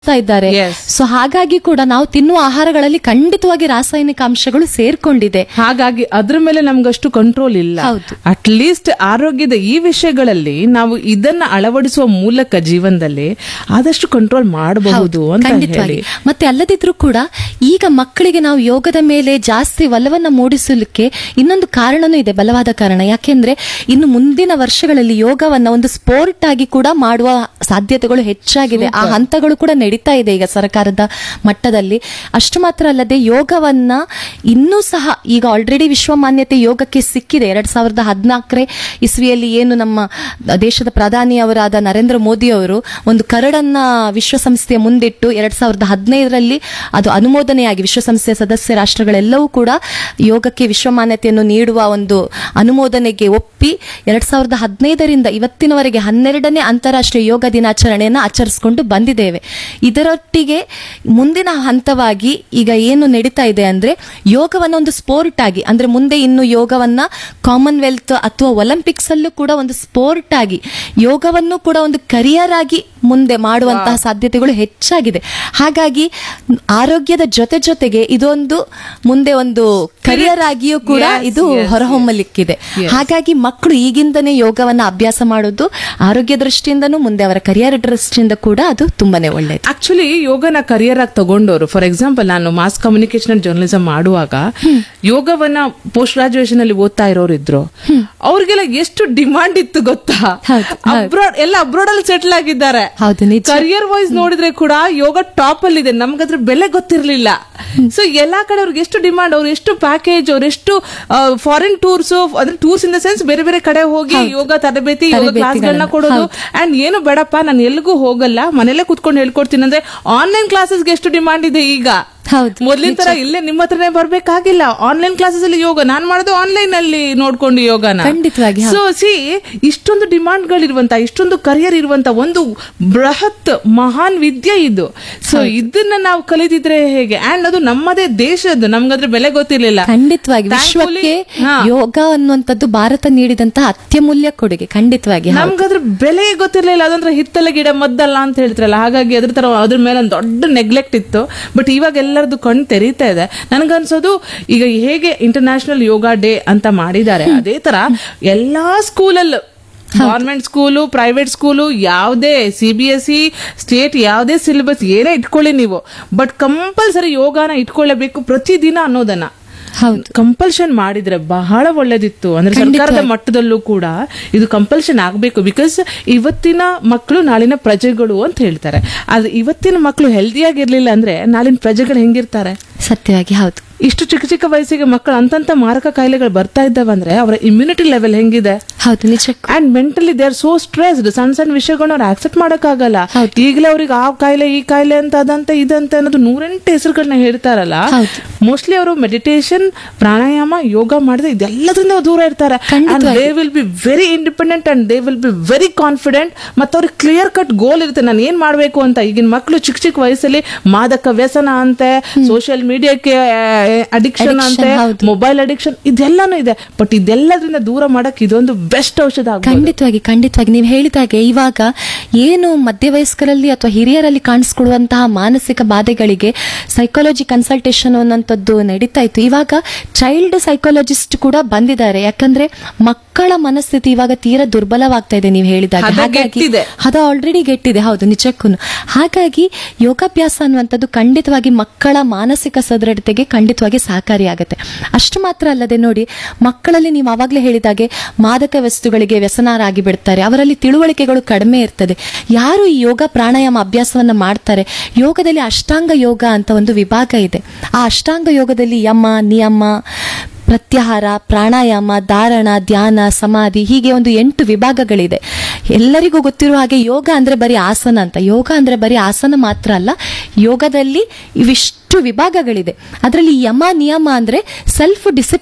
ಮಾಡ್ತಾ ಇದ್ದಾರೆ Yes. So ಹಾಗಾಗಿ ಕೂಡ ನಾವು ತಿನ್ನುವ ಆಹಾರಗಳಲ್ಲಿ ಖಂಡಿತವಾಗಿ ರಾಸಾಯನಿಕ ಅಂಶಗಳು ಸೇರ್ಕೊಂಡಿದೆ ಹಾಗಾಗಿ ಅದ್ರ ಮೇಲೆ ನಮ್ಗಷ್ಟು ಕಂಟ್ರೋಲ್ ಇಲ್ಲ ಹೌದು. ಅಟ್ ಲೀಸ್ಟ್ ಆರೋಗ್ಯದ ಈ ವಿಷಯಗಳಲ್ಲಿ ನಾವು ಇದನ್ನ ಅಳವಡಿಸುವ ಮೂಲಕ ಜೀವನದಲ್ಲಿ ಆದಷ್ಟು ಕಂಟ್ರೋಲ್ ಮಾಡಬಹುದು ಅಂತ ಖಂಡಿತವಾಗಿ ಹೇಳಿ ಮತ್ತೆ ಅಲ್ಲದಿದ್ರೂ ಕೂಡ ಈಗ ಮಕ್ಕಳಿಗೆ ನಾವು ಯೋಗದ ಮೇಲೆ ಜಾಸ್ತಿ ಒಲವನ್ನ ಮೂಡಿಸಲಿಕ್ಕೆ ಇನ್ನೊಂದು ಕಾರಣನೂ ಇದೆ ಬಲವಾದ ಕಾರಣ ಯಾಕೆಂದ್ರೆ ಇನ್ನು ಮುಂದಿನ ವರ್ಷಗಳಲ್ಲಿ ಯೋಗವನ್ನ ಒಂದು ಸ್ಪೋರ್ಟ್ ಆಗಿ ಕೂಡ ಮಾಡುವ ಸಾಧ್ಯತೆಗಳು ಹೆಚ್ಚಾಗಿದೆ ಆ ಹಂತಗಳು ಕೂಡ ನಡೀತಾ ಇದೆ ಈಗ ಸರ್ಕಾರದ ಮಟ್ಟದಲ್ಲಿ ಅಷ್ಟು ಮಾತ್ರ ಅಲ್ಲದೆ ಯೋಗವನ್ನ ಇನ್ನೂ ಸಹ ಈಗ ಆಲ್ರೆಡಿ ವಿಶ್ವ ಮಾನ್ಯತೆ ಯೋಗಕ್ಕೆ ಸಿಕ್ಕಿದೆ ಎರಡ್ ಸಾವಿರದ ಹದಿನಾಲ್ಕರೇ ಇಸ್ವಿಯಲ್ಲಿ ಏನು ನಮ್ಮ ದೇಶದ ಪ್ರಧಾನಿಯವರಾದ ನರೇಂದ್ರ ಮೋದಿ ಅವರು ಒಂದು ಕರಡನ್ನ ವಿಶ್ವಸಂಸ್ಥೆಯ ಮುಂದಿಟ್ಟು ಎರಡ್ ಸಾವಿರದ ಹದಿನೈದರಲ್ಲಿ ಅದು ಅನುಮೋದನೆಯಾಗಿ ವಿಶ್ವಸಂಸ್ಥೆಯ ಸದಸ್ಯ ರಾಷ್ಟ್ರಗಳೆಲ್ಲವೂ ಕೂಡ ಯೋಗಕ್ಕೆ ವಿಶ್ವ ಮಾನ್ಯತೆಯನ್ನು ನೀಡುವ ಒಂದು ಅನುಮೋದನೆಗೆ ಒಪ್ಪಿ ಎರಡ್ ಸಾವಿರದ ಹದಿನೈದರಿಂದ ಇವತ್ತಿನವರೆಗೆ ಹನ್ನೆರಡನೇ ಅಂತಾರಾಷ್ಟ್ರೀಯ ಯೋಗ ದಿನಾಚರಣೆಯನ್ನು ಆಚರಿಸಿಕೊಂಡು ಬಂದಿದ್ದೇವೆ ಇದರೊಟ್ಟಿಗೆ ಮುಂದಿನ ಹಂತವಾಗಿ ಈಗ ಏನು ನಡೀತಾ ಇದೆ ಅಂದ್ರೆ ಯೋಗವನ್ನ ಒಂದು ಸ್ಪೋರ್ಟ್ ಆಗಿ ಅಂದ್ರೆ ಮುಂದೆ ಇನ್ನು ಯೋಗವನ್ನ ಕಾಮನ್ವೆಲ್ತ್ ಅಥವಾ ಒಲಿಂಪಿಕ್ಸ್ ಅಲ್ಲೂ ಕೂಡ ಒಂದು ಸ್ಪೋರ್ಟ್ ಆಗಿ ಯೋಗವನ್ನು ಕೂಡ ಒಂದು ಕರಿಯರ್ ಆಗಿ ಮುಂದೆ ಮಾಡುವಂತಹ ಸಾಧ್ಯತೆಗಳು ಹೆಚ್ಚಾಗಿದೆ ಹಾಗಾಗಿ ಆರೋಗ್ಯದ ಜೊತೆ ಜೊತೆಗೆ ಇದೊಂದು ಮುಂದೆ ಒಂದು ಕರಿಯರ್ ಆಗಿಯೂ ಕೂಡ Yes, ಇದು yes, ಹೊರಹೊಮ್ಮಲಿಕ್ಕಿದೆ ಹಾಗಾಗಿ ಮಕ್ಕಳು ಈಗಿಂದನೇ ಯೋಗವನ್ನ ಅಭ್ಯಾಸ ಮಾಡೋದು ಆರೋಗ್ಯ ದೃಷ್ಟಿಯಿಂದನೂ ಮುಂದೆ ಅವರ ಕರಿಯರ್ ದೃಷ್ಟಿಯಿಂದ ಕೂಡ ಅದು ತುಂಬಾನೇ ಒಳ್ಳೆಯದು ಆಕ್ಚುಲಿ ಯೋಗನ ಕರಿಯರ್ ಆಗಿ ತಗೊಂಡವರು ಫಾರ್ ಎಕ್ಸಾಂಪಲ್ ನಾನು ಮಾಸ್ ಕಮ್ಯುನಿಕೇಶನ್ ಅಂಡ್ ಜರ್ನಲಿಸಂ ಮಾಡುವಾಗ ಯೋಗವನ್ನ ಪೋಸ್ಟ್ ಗ್ರಾಜುಯೇಷನ್ ಅಲ್ಲಿ ಓದ್ತಾ ಇರೋರು ಇದ್ರು ಅವ್ರಿಗೆಲ್ಲ ಎಷ್ಟು ಡಿಮಾಂಡ್ ಇತ್ತು ಗೊತ್ತಾ ಹೌದು, ಹೌದು. ಅಬ್ರಾಡ್ ಎಲ್ಲ ಅಬ್ರಾಡ್ ಅಲ್ಲಿ ಸೆಟ್ಲ್ ಆಗಿದ್ದಾರೆ ಹೌದು ನಿಜ ಕರಿಯರ್ ವೈಸ್ ನೋಡಿದ್ರೆ ಕೂಡ ಯೋಗ ಟಾಪ್ ಅಲ್ಲಿ ಇದೆ ನಮ್ಗದ್ರ ಬೆಲೆ ಗೊತ್ತಿರ್ಲಿಲ್ಲ ಸೊ ಎಲ್ಲಾ ಕಡೆ ಅವ್ರಿಗೆ ಎಷ್ಟು ಡಿಮಾಂಡ್ ಅವ್ರು ಎಷ್ಟು ಪ್ಯಾಕೇಜ್ ಅವ್ರು ಎಷ್ಟು ಫಾರಿನ್ ಟೂರ್ಸ್ ಅಂದ್ರೆ ಟೂರ್ಸ್ ಇನ್ ದ ಸೆನ್ಸ್ ಬೇರೆ ಬೇರೆ ಕಡೆ ಹೋಗಿ ಯೋಗ ತರಬೇತಿ ಯೋಗ ತರಬೇತಿಗಳನ್ನ, ಕ್ಲಾಸ್ಗಳನ್ನ ಕೊಡೋದು ಅಂಡ್ ಏನು ಬೇಡಪ್ಪ ನಾನು ಎಲ್ಲಿಗೂ ಹೋಗಲ್ಲ ಮನೇಲೆ ಕುತ್ಕೊಂಡು ಹೇಳ್ಕೊಡ್ತೀನಿ ಅಂದ್ರೆ ಆನ್ಲೈನ್ ಕ್ಲಾಸಸ್ಗೆ ಎಷ್ಟು ಡಿಮಾಂಡ್ ಇದೆ ಈಗ ಹೌದು ಮೊದ್ಲಿನ ತರ ಇಲ್ಲೇ ನಿಮ್ಮ ಹತ್ರನೇ ಬರ್ಬೇಕಾಗಿಲ್ಲ ಆನ್ಲೈನ್ ಕ್ಲಾಸಸ್ ಅಲ್ಲಿ ಯೋಗ ನಾನ್ ಮಾಡೋದು ಆನ್ಲೈನ್ ಅಲ್ಲಿ ನೋಡ್ಕೊಂಡು ಯೋಗನ ಖಂಡಿತವಾಗಿ, ಹೌದು. ಸೊ ಸಿ ಇಷ್ಟೊಂದು ಡಿಮಾಂಡ್ ಗಳಿರುವಂತ ಇಷ್ಟೊಂದು ಕರಿಯರ್ ಇರುವಂತ ಒಂದು ಬೃಹತ್ ಮಹಾನ್ ವಿದ್ಯೆ ಇದು ಸೊ ಇದನ್ನ ನಾವು ಕಲಿತಿದ್ರೆ ಹೇಗೆ ಅಂಡ್ ಅದು ನಮ್ಮದೇ ದೇಶದ್ದು ನಮ್ಗದ್ರ ಬೆಲೆ ಗೊತ್ತಿರ್ಲಿಲ್ಲ ಖಂಡಿತವಾಗಿ Thankfully, ವಿಶ್ವಕ್ಕೆ ಹಾ. ಯೋಗ ಅನ್ನುವಂಥದ್ದು ಭಾರತ ನೀಡಿದಂತಹ ಅತ್ಯಮೂಲ್ಯ ಕೊಡುಗೆ ಖಂಡಿತವಾಗಿ ಹೌದು. ನಮ್ಗದ್ರ ಬೆಲೆ ಗೊತ್ತಿರ್ಲಿಲ್ಲ ಅದಂದ್ರೆ ಹಿತ್ತಲ ಗಿಡ ಮದ್ದಲ್ಲ ಅಂತ ಹೇಳ್ತಾರಲ್ಲ ಹಾಗಾಗಿ ಅದ್ರ ತರ ಅದ್ರ ಮೇಲೆ ಒಂದು ದೊಡ್ಡ ನೆಗ್ಲೆಕ್ಟ್ ಇತ್ತು ಬಟ್ ಇವಾಗ ಎಲ್ಲರದು ಕಣ್ ತೆರೀತಾ ಇದೆ ನನ್ಗನ್ಸೋದು ಈಗ ಹೇಗೆ ಇಂಟರ್ನ್ಯಾಷನಲ್ ಯೋಗ ಡೇ ಅಂತ ಮಾಡಿದ್ದಾರೆ ಅದೇ ತರ ಎಲ್ಲಾ ಸ್ಕೂಲಲ್ಲೂ ಗವರ್ಮೆಂಟ್ ಸ್ಕೂಲು ಪ್ರೈವೇಟ್ ಸ್ಕೂಲು ಯಾವುದೇ C B S C state ಯಾವುದೇ ಸಿಲೆಬಸ್ ಏನೇ ಇಟ್ಕೊಳ್ಳಿ ನೀವು ಬಟ್ ಕಂಪಲ್ಸರಿ ಯೋಗಾನ ಇಟ್ಕೊಳ್ಳೇಬೇಕು ಪ್ರತಿದಿನ ಅನ್ನೋದನ್ನ ಹೌದು ಕಂಪಲ್ಷನ್ ಮಾಡಿದ್ರೆ ಬಹಳ ಒಳ್ಳೇದಿತ್ತು ಅಂದ್ರೆ ಸರ್ಕಾರದ ಮಟ್ಟದಲ್ಲೂ ಕೂಡ ಇದು ಕಂಪಲ್ಷನ್ ಆಗಬೇಕು ಬಿಕಾಸ್ ಇವತ್ತಿನ ಮಕ್ಕಳು ನಾಳಿನ ಪ್ರಜೆಗಳು ಅಂತ ಹೇಳ್ತಾರೆ ಆದ್ರೆ ಇವತ್ತಿನ ಮಕ್ಕಳು ಹೆಲ್ದಿಯಾಗಿರ್ಲಿಲ್ಲ ಅಂದ್ರೆ ನಾಳಿನ ಪ್ರಜೆಗಳು ಹೆಂಗಿರ್ತಾರೆ ಸತ್ಯವಾಗಿ ಹೌದು ಇಷ್ಟು ಚಿಕ್ಕ ಚಿಕ್ಕ ವಯಸ್ಸಿಗೆ ಮಕ್ಕಳು ಅಂತಂತ ಮಾರಕ ಕಾಯಿಲೆಗಳು ಬರ್ತಾ ಇದ್ದಾವಂದ್ರೆ ಅವರ ಇಮ್ಯುನಿಟಿ ಲೆವೆಲ್ ಹೆಂಗಿದೆ ಹೌದು ನಿಜ and mentally they are so stressed ಸಣ್ಣ ಸಣ್ಣ ವಿಷಯಗಳನ್ನ ಅವ್ರು ಆಕ್ಸೆಪ್ಟ್ ಮಾಡಕ್ಕಾಗಲ್ಲ ಈಗಲೇ ಅವ್ರಿಗೆ ಆ ಕಾಯಿಲೆ ಈ ಕಾಯಿಲೆ ಅಂತ ಅದಂತ ಇದಂತ ಅನ್ನೋದು ನೂರೆಂಟು ಹೆಸರುಗಳನ್ನ ಹೇಳ್ತಾರಲ್ಲ ಹೌದು. ಮೋಸ್ಟ್ಲಿ ಅವರು ಮೆಡಿಟೇಷನ್ ಪ್ರಾಣಾಯಾಮ ಯೋಗ ಮಾಡಿದ್ರೆ ಇದೆಲ್ಲದ್ರಿಂದ ದೂರ ಇರ್ತಾರೆ and they will be very independent and they will be very confident ಮತ್ತೆ ಅವ್ರಿಗೆ ಕ್ಲಿಯರ್ ಕಟ್ ಗೋಲ್ ಇರುತ್ತೆ ನಾನು ಏನ್ ಮಾಡ್ಬೇಕು ಅಂತ ಈಗಿನ ಮಕ್ಕಳು ಚಿಕ್ಕ ಚಿಕ್ಕ ವಯಸ್ಸಲ್ಲಿ ಮಾದಕ ವ್ಯಸನ ಅಂತೆ ಸೋಷಿಯಲ್ ಮೀಡಿಯಾಕ್ಕೆ ಅಡಿಕ್ಷನ್ Addiction, ಅಂತೆ ಹೌದು. ಮೊಬೈಲ್ ಅಡಿಕ್ಷನ್ ಇದೆಲ್ಲಾನು ಇದೆ ಬಟ್ ಇದೆಲ್ಲದ್ರಿಂದ ದೂರ ಮಾಡಕ್ ಇದೊಂದು ಬೆಸ್ಟ್ ಔಷಧ ಆಗ್ಬೋದು ಖಂಡಿತವಾಗಿ ಖಂಡಿತವಾಗಿ ನೀವು ಹೇಳಿದಾಗೆ ಇವಾಗ ಏನು ಮಧ್ಯವಯಸ್ಕರಲ್ಲಿ ಅಥವಾ ಹಿರಿಯರಲ್ಲಿ ಕಾಣಿಸ್ಕೊಳ್ಳುವಂತಹ ಮಾನಸಿಕ ಬಾಧೆಗಳಿಗೆ ಸೈಕಾಲಜಿ ಕನ್ಸಲ್ಟೇಷನ್ ಅನ್ನೋಂಥದ್ದು ನಡೀತಾ ಇತ್ತು ಇವಾಗ ಚೈಲ್ಡ್ ಸೈಕಾಲಜಿಸ್ಟ್ ಕೂಡ ಬಂದಿದ್ದಾರೆ ಯಾಕಂದ್ರೆ ಮಕ್ಕಳ ಮನಸ್ಥಿತಿ ಇವಾಗ ತೀರಾ ದುರ್ಬಲವಾಗ್ತಾ ಇದೆ ನೀವು ಹೇಳಿದಾಗ ಹದಗೆಟ್ಟಿದೆ. ಅದು ಆಲ್ರೆಡಿ ಗೆಟ್ಟಿದೆ ಹೌದು ನಿಜಕ್ಕೂ ಹಾಗಾಗಿ ಯೋಗಾಭ್ಯಾಸ ಅನ್ನುವಂಥದ್ದು ಖಂಡಿತವಾಗಿ ಮಕ್ಕಳ ಮಾನಸಿಕ ಸದೃಢತೆಗೆ ಖಂಡಿತವಾಗಿ ಸಹಕಾರಿಯಾಗುತ್ತೆ ಅಷ್ಟು ಮಾತ್ರ ಅಲ್ಲದೆ ನೋಡಿ ಮಕ್ಕಳಲ್ಲಿ ನೀವು ಆವಾಗಲೇ ಹೇಳಿದಾಗೆ ಮಾದಕ ವಸ್ತುಗಳಿಗೆ ವ್ಯಸನರಾಗಿ ಬಿಡ್ತಾರೆ ಅವರಲ್ಲಿ ತಿಳುವಳಿಕೆಗಳು ಕಡಿಮೆ ಇರ್ತದೆ ಯಾರು ಈ ಯೋಗ ಪ್ರಾಣಾಯಾಮ ಅಭ್ಯಾಸವನ್ನ ಮಾಡ್ತಾರೆ ಯೋಗದಲ್ಲಿ ಅಷ್ಟಾಂಗ ಯೋಗ ಅಂತ ಒಂದು ವಿಭಾಗ ಇದೆ ಆ ಅಷ್ಟಾಂಗ ಯೋಗದಲ್ಲಿ ಯಮ ನಿಯಮ ಪ್ರತ್ಯಾಹಾರ ಪ್ರಾಣಾಯಾಮ ಧಾರಣ ಧ್ಯಾನ ಸಮಾಧಿ ಹೀಗೆ ಒಂದು ಎಂಟು ವಿಭಾಗಗಳಿದೆ ಎಲ್ಲರಿಗೂ ಗೊತ್ತಿರುವ ಹಾಗೆ ಯೋಗ ಅಂದ್ರೆ ಬರೀ ಆಸನ ಅಂತ ಯೋಗ ಅಂದ್ರೆ ಬರೀ ಆಸನ ಮಾತ್ರ ಅಲ್ಲ ಯೋಗದಲ್ಲಿ ಇವಿಷ್ಟು ವಿಭಾಗಗಳಿದೆ ಅದರಲ್ಲಿ ಯಮ ನಿಯಮ ಅಂದ್ರೆ ಸೆಲ್ಫ್ ಡಿಸಿಪ್ಲಿನ್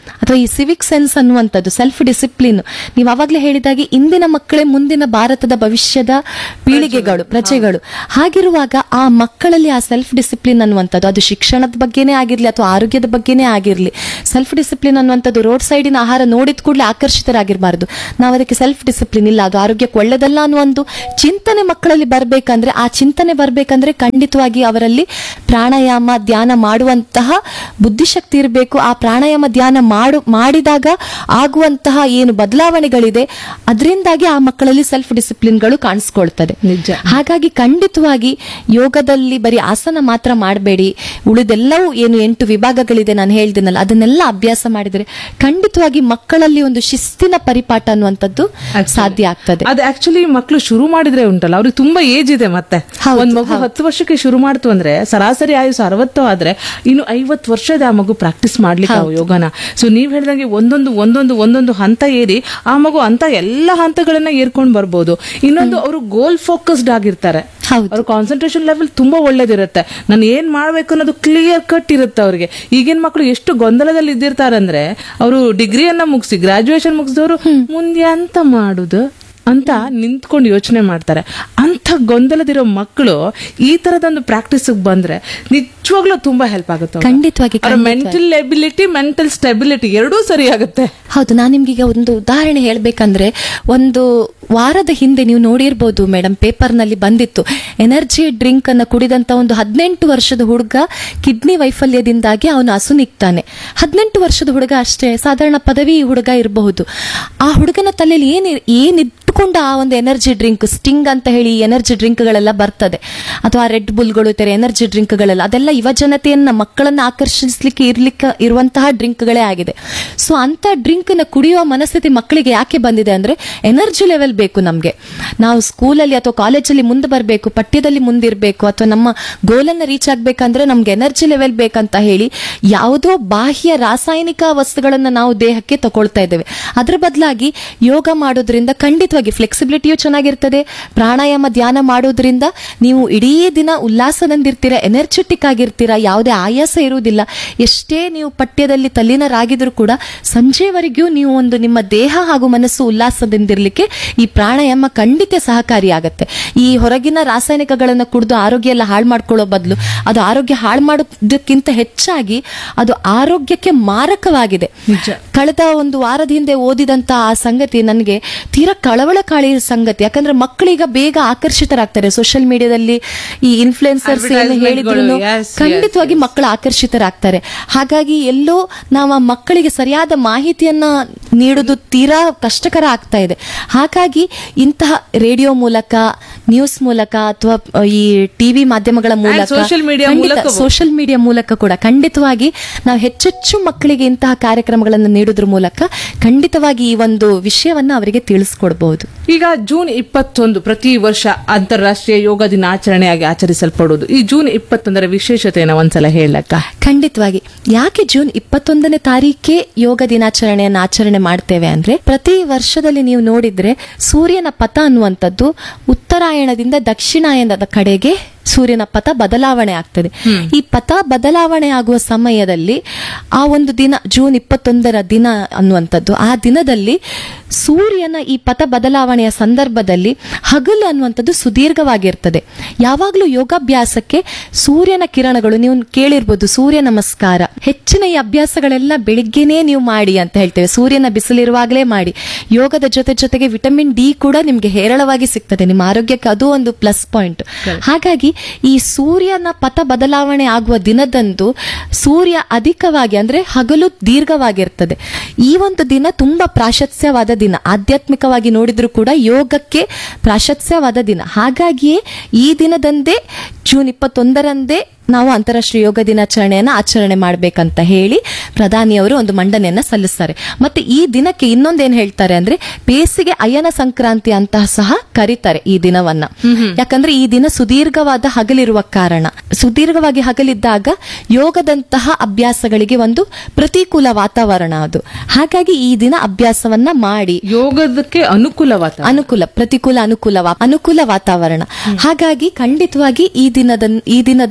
ಅಥವಾ ಈ ಸಿವಿಕ್ ಸೆನ್ಸ್ ಅನ್ನುವಂಥದ್ದು ಸೆಲ್ಫ್ ಡಿಸಿಪ್ಲಿನ್ ನೀವು ಅವಾಗಲೇ ಹೇಳಿದಾಗೆ ಇಂದಿನ ಮಕ್ಕಳೇ ಮುಂದಿನ ಭಾರತದ ಭವಿಷ್ಯದ ಪೀಳಿಗೆಗಳು ಪ್ರಜೆಗಳು ಹಾಗಿರುವಾಗ ಆ ಮಕ್ಕಳಲ್ಲಿ ಆ ಸೆಲ್ಫ್ ಡಿಸಿಪ್ಲಿನ್ ಅನ್ನುವಂಥದ್ದು ಅದು ಶಿಕ್ಷಣದ ಬಗ್ಗೆನೇ ಆಗಿರ್ಲಿ ಅಥವಾ ಆರೋಗ್ಯದ ಬಗ್ಗೆನೇ ಆಗಿರ್ಲಿ ಸೆಲ್ಫ್ ಡಿಸಿಪ್ಲಿನ್ ಅನ್ನುವಂಥದ್ದು ರೋಡ್ ಸೈಡಿನ ಆಹಾರ ನೋಡಿದ ಕೂಡಲೇ ಆಕರ್ಷಿತರಾಗಿರಬಾರ್ದು ನಾವು ಅದಕ್ಕೆ ಸೆಲ್ಫ್ ಡಿಸಿಪ್ಲಿನ್ ಇಲ್ಲ ಅದು ಆರೋಗ್ಯಕ್ಕೆ ಒಳ್ಳೆದಲ್ಲ ಅನ್ನೋ ಒಂದು ಚಿಂತನೆ ಮಕ್ಕಳಲ್ಲಿ ಬರಬೇಕಂದ್ರೆ ಆ ಚಿಂತನೆ ಬರಬೇಕಂದ್ರೆ ಖಂಡಿತವಾಗಿ ಅವರಲ್ಲಿ ಪ್ರಾಣಾಯಾಮ ಧ್ಯಾನ ಮಾಡುವಂತಹ ಬುದ್ಧಿಶಕ್ತಿ ಇರಬೇಕು ಆ ಪ್ರಾಣಾಯಾಮ ಧ್ಯಾನ ಮಾಡು ಮಾಡಿದಾಗ ಆಗುವಂತಹ ಏನು ಬದಲಾವಣೆಗಳಿದೆ ಅದರಿಂದಾಗಿ ಆ ಮಕ್ಕಳಲ್ಲಿ ಸೆಲ್ಫ್ ಡಿಸಿಪ್ಲಿನ್ಗಳು ಕಾಣಿಸ್ಕೊಳ್ತದೆ ನಿಜ. ಹಾಗಾಗಿ ಖಂಡಿತವಾಗಿ ಯೋಗದಲ್ಲಿ ಬರೀ ಆಸನ ಮಾತ್ರ ಮಾಡಬೇಡಿ ಉಳಿದೆಲ್ಲವೂ ಏನು ಎಂಟು ವಿಭಾಗಗಳಿದೆ ನಾನು ಹೇಳ್ತೀನಲ್ಲ ಅದನ್ನೆಲ್ಲ ಅಭ್ಯಾಸ ಮಾಡಿದರೆ ಖಂಡಿತವಾಗಿ ಮಕ್ಕಳಲ್ಲಿ ಒಂದು ಶಿಸ್ತಿನ ಪರಿಪಾಠ ಅನ್ನುವಂಥದ್ದು ಸಾಧ್ಯ ಆಗ್ತದೆ ಅದು ಆಕ್ಚುಲಿ ಮಕ್ಕಳು ಶುರು ಮಾಡಿದ್ರೆ ಉಂಟಲ್ಲ ಅವ್ರಿಗೆ ತುಂಬಾ ಏಜ್ ಇದೆ ಮತ್ತೆ ಹೌದು, ಒಂದ್ ಮಗು ಹತ್ತು ವರ್ಷಕ್ಕೆ ಶುರು ಮಾಡ್ತು ಅಂದ್ರೆ ಸರಾಸರಿ ಆಯುಸ್ ಅರವತ್ತು ಆದ್ರೆ ಇನ್ನು ಐವತ್ತು ವರ್ಷದ ಆ ಮಗು ಪ್ರಾಕ್ಟೀಸ್ ಮಾಡ್ಲಿಕ್ಕೆ ಆ ಯೋಗನ ಸೊ ನೀವ್ ಹೇಳ್ದಂಗೆ ಒಂದೊಂದು ಒಂದೊಂದು ಒಂದೊಂದು ಹಂತ ಏರಿ ಆ ಮಗು ಅಂತ ಎಲ್ಲಾ ಹಂತಗಳನ್ನ ಏರ್ಕೊಂಡ್ ಬರ್ಬೋದು ಇನ್ನೊಂದು ಅವರು ಗೋಲ್ ಫೋಕಸ್ಡ್ ಆಗಿರ್ತಾರೆ ಹೌದು. ಅವ್ರ ಕಾನ್ಸಂಟ್ರೇಷನ್ ಲೆವೆಲ್ ತುಂಬಾ ಒಳ್ಳೇದಿರುತ್ತೆ ನಾನು ಏನ್ ಮಾಡ್ಬೇಕು ಅನ್ನೋದು ಕ್ಲಿಯರ್ ಕಟ್ ಇರುತ್ತೆ ಅವ್ರಿಗೆ ಈಗಿನ ಮಕ್ಕಳು ಎಷ್ಟು ಗೊಂದಲದಲ್ಲಿ ಇದ್ದಿರ್ತಾರಂದ್ರೆ ಅವರು ಡಿಗ್ರಿಯನ್ನ ಮುಗಿಸಿ ಗ್ರಾಜುಯೇಷನ್ ಮುಗಿಸಿದವರು ಮುಂದೆ ಅಂತ ಮಾಡುದು ಅಂತ ನಿಂತ್ಕೊಂಡು ಯೋಚನೆ ಮಾಡ್ತಾರೆ ಅಂತ ಗೊಂದಲದಿರೋ ಮಕ್ಕಳು ಈ ತರದೊಂದು ಪ್ರಾಕ್ಟೀಸ್ ಬಂದ್ರೆ ನಿಜವಾಗ್ಲೂ ತುಂಬಾ ಹೆಲ್ಪ್ ಆಗುತ್ತೆ ಅವ್ರಿಗೆ. ಖಂಡಿತವಾಗಿ, ಅವ್ರ ಖಂಡಿತವಾಗಿ. ಮೆಂಟಲ್ ಎಬಿಲಿಟಿ ಮೆಂಟಲ್ ಸ್ಟೆಬಿಲಿಟಿ ಎರಡೂ ಸರಿ ಆಗುತ್ತೆ ಹೌದು ನಾನು ನಿಮ್ಗೆ ಈಗ ಒಂದು ಉದಾಹರಣೆ ಹೇಳ್ಬೇಕಂದ್ರೆ ಒಂದು ವಾರದ ಹಿಂದೆ ನೀವು ನೋಡಿರ್ಬೋದು ಮೇಡಮ್ ಪೇಪರ್ನಲ್ಲಿ ಬಂದಿತ್ತು ಎನರ್ಜಿ ಡ್ರಿಂಕ್ ಅನ್ನ ಕುಡಿದಂತ ಒಂದು ಹದಿನೆಂಟು ವರ್ಷದ ಹುಡುಗ ಕಿಡ್ನಿ ವೈಫಲ್ಯದಿಂದಾಗಿ ಅವನು ಅಸುನಿಗ್ತಾನೆ ಹದಿನೆಂಟು ವರ್ಷದ ಹುಡುಗ ಅಷ್ಟೇ ಸಾಧಾರಣ ಪದವಿ ಹುಡುಗ ಇರಬಹುದು ಆ ಹುಡುಗನ ತಲೆಯಲ್ಲಿ ಏನ್ ಏನಿಟ್ಕೊಂಡು ಆ ಒಂದು ಎನರ್ಜಿ ಡ್ರಿಂಕ್ ಸ್ಟಿಂಗ್ ಅಂತ ಹೇಳಿ ಎನರ್ಜಿ ಡ್ರಿಂಕ್ಗಳೆಲ್ಲ ಬರ್ತದೆ ಅಥವಾ ರೆಡ್ ಬುಲ್ಗಳು ಇದ್ದಾರೆ ಎನರ್ಜಿ ಡ್ರಿಂಕ್ಗಳೆಲ್ಲ ಅದೆಲ್ಲ ಯುವ ಜನತೆಯನ್ನ ಮಕ್ಕಳನ್ನ ಆಕರ್ಷಿಸ್ಲಿಕ್ಕೆ ಇರ್ಲಿಕ್ಕೆ ಇರುವಂತಹ ಡ್ರಿಂಕ್ಗಳೇ ಆಗಿದೆ ಸೊ ಅಂತ ಡ್ರಿಂಕ್ ನ ಕುಡಿಯುವ ಮನಸ್ಥಿತಿ ಮಕ್ಕಳಿಗೆ ಯಾಕೆ ಬಂದಿದೆ ಅಂದ್ರೆ ಎನರ್ಜಿ ಲೆವೆಲ್ ಬೇಕು ನಮ್ಗೆ ನಾವು ಸ್ಕೂಲಲ್ಲಿ ಅಥವಾ ಕಾಲೇಜಲ್ಲಿ ಮುಂದೆ ಬರಬೇಕು ಪಠ್ಯದಲ್ಲಿ ಮುಂದಿರಬೇಕು ಅಥವಾ ನಮ್ಮ ಗೋಲನ್ನ ರೀಚ್ ಆಗ್ಬೇಕಂದ್ರೆ ನಮ್ಗೆ ಎನರ್ಜಿ ಲೆವೆಲ್ ಬೇಕಂತ ಹೇಳಿ ಯಾವುದೋ ಬಾಹ್ಯ ರಾಸಾಯನಿಕ ವಸ್ತುಗಳನ್ನ ನಾವು ದೇಹಕ್ಕೆ ತಗೊಳ್ತಾ ಇದ್ದೇವೆ ಅದರ ಬದಲಾಗಿ ಯೋಗ ಮಾಡೋದ್ರಿಂದ ಖಂಡಿತವಾಗಿ ಫ್ಲೆಕ್ಸಿಬಿಲಿಟಿಯು ಚೆನ್ನಾಗಿರ್ತದೆ ಪ್ರಾಣಾಯಾಮ ಧ್ಯಾನ ಮಾಡೋದ್ರಿಂದ ನೀವು ಇಡೀ ದಿನ ಉಲ್ಲಾಸದಿಂದಿರ್ತೀರಾ ಎನರ್ಜೆಟಿಕ್ ಆಗಿರ್ತೀರಾ ಯಾವುದೇ ಆಯಾಸ ಇರುವುದಿಲ್ಲ ಎಷ್ಟೇ ನೀವು ಪಠ್ಯದಲ್ಲಿ ತಲ್ಲೀನರಾಗಿದ್ರು ಕೂಡ ಸಂಜೆವರೆಗೂ ನೀವು ಒಂದು ನಿಮ್ಮ ದೇಹ ಹಾಗೂ ಮನಸ್ಸು ಉಲ್ಲಾಸದಿಂದಿರ್ಲಿಕ್ಕೆ ಈ ಪ್ರಾಣಾಯಾಮ ಖಂಡಿತ ಸಹಕಾರಿಯಾಗತ್ತೆ ಈ ಹೊರಗಿನ ರಾಸಾಯನಿಕಗಳನ್ನು ಕುಡಿದು ಆರೋಗ್ಯ ಎಲ್ಲ ಹಾಳು ಮಾಡ್ಕೊಳ್ಳೋ ಬದಲು ಅದು ಆರೋಗ್ಯ ಹಾಳು ಮಾಡೋದಕ್ಕಿಂತ ಹೆಚ್ಚಾಗಿ ಅದು ಆರೋಗ್ಯಕ್ಕೆ ಮಾರಕವಾಗಿದೆ ನಿಜ. ಕಳೆದ ಒಂದು ವಾರದ ಹಿಂದೆ ಓದಿದಂತ ಆ ಸಂಗತಿ ನನಗೆ ತೀರಾ ಕಳವಳಕಾಳಿ ಸಂಗತಿ ಯಾಕಂದ್ರೆ ಮಕ್ಕಳೀಗ ಬೇಗ ಆಕರ್ಷಿತರಾಗ್ತಾರೆ ಸೋಷಿಯಲ್ ಮೀಡಿಯಾದಲ್ಲಿ ಈ ಇನ್ಫ್ಲುಯೆನ್ಸರ್ಸ್ ಏನು Advertisementಗಳು, ಹೇಳಿದ್ರು yes, ಖಂಡಿತವಾಗಿ ಮಕ್ಕಳು ಆಕರ್ಷಿತರಾಗ್ತಾರೆ ಹಾಗಾಗಿ ಎಲ್ಲೋ ನಾವು ಆ ಮಕ್ಕಳಿಗೆ ಸರಿಯಾದ ಮಾಹಿತಿಯನ್ನ ನೀಡೋದು ತೀರಾ ಕಷ್ಟಕರ ಆಗ್ತಾ ಇದೆ ಹಾಗಾಗಿ ಇಂತಹ ರೇಡಿಯೋ ಮೂಲಕ ನ್ಯೂಸ್ ಮೂಲಕ ಅಥವಾ ಈ ಟಿವಿ ಮಾಧ್ಯಮಗಳ ಮೂಲಕ social media ಮೂಲಕವೂ. ಸೋಷಿಯಲ್ ಮೀಡಿಯಾ ಮೂಲಕ ಕೂಡ ಖಂಡಿತವಾಗಿ ನಾವು ಹೆಚ್ಚೆಚ್ಚು ಮಕ್ಕಳಿಗೆ ಇಂತಹ ಕಾರ್ಯಕ್ರಮಗಳನ್ನು ನೀಡೋದ್ರ ಮೂಲಕ ಖಂಡಿತವಾಗಿ ಈ ಒಂದು ವಿಷಯವನ್ನ ಅವರಿಗೆ ತಿಳಿಸ್ಕೊಡ್ಬಹುದು ಈಗ ಜೂನ್ ಇಪ್ಪತ್ತೊಂದು ಪ್ರತಿ ವರ್ಷ ಅಂತಾರಾಷ್ಟ್ರೀಯ ಯೋಗ ದಿನಾಚರಣೆಯಾಗಿ ಆಚರಿಸಲ್ಪಡುವುದು ಈ ಜೂನ್ ಇಪ್ಪತ್ತೊಂದರ ವಿಶೇಷತೆಯನ್ನು ಒಂದ್ಸಲ ಹೇಳಕ್ಕ ಖಂಡಿತವಾಗಿ ಯಾಕೆ ಜೂನ್ ಇಪ್ಪತ್ತೊಂದನೇ ತಾರೀಕೆ ಯೋಗ ದಿನಾಚರಣೆಯನ್ನು ಆಚರಣೆ ಮಾಡ್ತೇವೆ ಅಂದ್ರೆ ಪ್ರತಿ ವರ್ಷದಲ್ಲಿ ನೀವು ನೋಡಿದ್ರೆ ಸೂರ್ಯನ ಪಥ ಅನ್ನುವಂಥದ್ದು ಉತ್ತರಾಯಣದಿಂದ ದಕ್ಷಿಣಾಯನದ ಕಡೆಗೆ ಸೂರ್ಯನ ಪಥ ಬದಲಾವಣೆ ಆಗ್ತದೆ ಈ ಪಥ ಬದಲಾವಣೆ ಆಗುವ ಸಮಯದಲ್ಲಿ ಆ ಒಂದು ದಿನ ಜೂನ್ ಇಪ್ಪತ್ತೊಂದರ ದಿನ ಅನ್ನುವಂಥದ್ದು ಆ ದಿನದಲ್ಲಿ ಸೂರ್ಯನ ಈ ಪಥ ಬದಲಾವಣೆಯ ಸಂದರ್ಭದಲ್ಲಿ ಹಗಲು ಅನ್ನುವಂಥದ್ದು ಸುದೀರ್ಘವಾಗಿರ್ತದೆ ಯಾವಾಗಲೂ ಯೋಗಾಭ್ಯಾಸಕ್ಕೆ ಸೂರ್ಯನ ಕಿರಣಗಳು ನೀವು ಕೇಳಿರ್ಬೋದು ಸೂರ್ಯ ನಮಸ್ಕಾರ ಹೆಚ್ಚಿನ ಈ ಅಭ್ಯಾಸಗಳೆಲ್ಲ ಬೆಳಿಗ್ಗೆನೇ ನೀವು ಮಾಡಿ ಅಂತ ಹೇಳ್ತೇವೆ ಸೂರ್ಯನ ಬಿಸಿಲಿರುವಾಗಲೇ ಮಾಡಿ ಯೋಗದ ಜೊತೆ ಜೊತೆಗೆ ವಿಟಮಿನ್ ಡಿ ಕೂಡ ನಿಮ್ಗೆ ಹೇರಳವಾಗಿ ಸಿಗ್ತದೆ ನಿಮ್ಮ ಆರೋಗ್ಯಕ್ಕೆ ಅದು ಒಂದು ಪ್ಲಸ್ ಪಾಯಿಂಟ್ ಹಾಗಾಗಿ ಈ ಸೂರ್ಯನ ಪಥ ಬದಲಾವಣೆ ಆಗುವ ದಿನದಂದು ಸೂರ್ಯ ಅಧಿಕವಾಗಿ ಅಂದ್ರೆ ಹಗಲು ದೀರ್ಘವಾಗಿರ್ತದೆ ಈ ಒಂದು ದಿನ ತುಂಬಾ ಪ್ರಾಶಸ್ತ್ಯವಾದ ದಿನ ಆಧ್ಯಾತ್ಮಿಕವಾಗಿ ನೋಡಿದ್ರು ಕೂಡ ಯೋಗಕ್ಕೆ ಪ್ರಾಶಸ್ತ್ಯವಾದ ದಿನ ಹಾಗಾಗಿಯೇ ಈ ದಿನದಂದೇ ಜೂನ್ ಇಪ್ಪತ್ತೊಂದರಂದೇ ನಾವು ಅಂತಾರಾಷ್ಟ್ರೀಯ ಯೋಗ ದಿನಾಚರಣೆಯನ್ನ ಆಚರಣೆ ಮಾಡಬೇಕಂತ ಹೇಳಿ ಪ್ರಧಾನಿಯವರು ಒಂದು ಮಂಡನೆಯನ್ನ ಸಲ್ಲಿಸ್ತಾರೆ ಮತ್ತೆ ಈ ದಿನಕ್ಕೆ ಇನ್ನೊಂದೇನ್ ಹೇಳ್ತಾರೆ ಅಂದ್ರೆ ಬೇಸಿಗೆ ಅಯನ ಸಂಕ್ರಾಂತಿ ಅಂತ ಸಹ ಕರೀತಾರೆ ಈ ದಿನವನ್ನ ಯಾಕಂದ್ರೆ ಈ ದಿನ ಸುದೀರ್ಘವಾದ ಹಗಲಿರುವ ಕಾರಣ ಸುದೀರ್ಘವಾಗಿ ಹಗಲಿದ್ದಾಗ ಯೋಗದಂತಹ ಅಭ್ಯಾಸಗಳಿಗೆ ಒಂದು ಪ್ರತಿಕೂಲ ವಾತಾವರಣ ಅದು ಹಾಗಾಗಿ ಈ ದಿನ ಅಭ್ಯಾಸವನ್ನ ಮಾಡಿ ಯೋಗದಕ್ಕೆ ಅನುಕೂಲವಾದ ಅನುಕೂಲ ಪ್ರತಿಕೂಲ ಅನುಕೂಲ ವಾ- ಅನುಕೂಲ ವಾತಾವರಣ ಹಾಗಾಗಿ ಖಂಡಿತವಾಗಿ ಈ ದಿನದ ಈ ದಿನದಂದೇ ಯೋಗ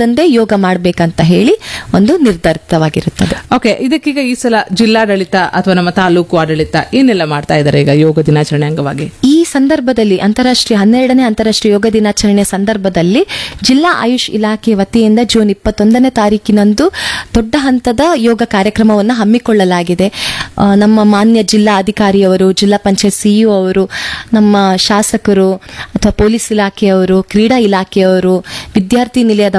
ಯೋಗ ಮಾಡ್ಬೇಕಂತ ಹೇಳಿ ಒಂದು ನಿರ್ಧರಿತವಾಗಿರುತ್ತದೆ ಓಕೆ ಇದಕ್ಕೀಗ ಈ ಸಲ ಜಿಲ್ಲಾಡಳಿತ ಅಥವಾ ನಮ್ಮ ತಾಲೂಕು ಆಡಳಿತ ಏನೆಲ್ಲ ಮಾಡ್ತಾ ಇದ್ದಾರೆ ಈಗ ಯೋಗ ದಿನಾಚರಣೆ ಅಂಗವಾಗಿ ಈ ಸಂದರ್ಭದಲ್ಲಿ ಅಂತಾರಾಷ್ಟ್ರೀಯ ಹನ್ನೆರಡನೇ ಅಂತಾರಾಷ್ಟ್ರೀಯ ಯೋಗ ದಿನಾಚರಣೆ ಸಂದರ್ಭದಲ್ಲಿ ಜಿಲ್ಲಾ ಆಯುಷ್ ಇಲಾಖೆ ವತಿಯಿಂದ ಜೂನ್ ಇಪ್ಪತ್ತೊಂದನೇ ತಾರೀಕಿನಂದು ದೊಡ್ಡ ಹಂತದ ಯೋಗ ಕಾರ್ಯಕ್ರಮವನ್ನು ಹಮ್ಮಿಕೊಳ್ಳಲಾಗಿದೆ ಆ, ನಮ್ಮ ಮಾನ್ಯ ಜಿಲ್ಲಾ ಅಧಿಕಾರಿಯವರು ಜಿಲ್ಲಾ ಪಂಚಾಯತ್ ಸಿಇಒ ಅವರು ನಮ್ಮ ಶಾಸಕರು ಅಥವಾ ಪೊಲೀಸ್ ಇಲಾಖೆಯವರು ಕ್ರೀಡಾ ಇಲಾಖೆಯವರು ವಿದ್ಯಾರ್ಥಿ ನಿಲಯದ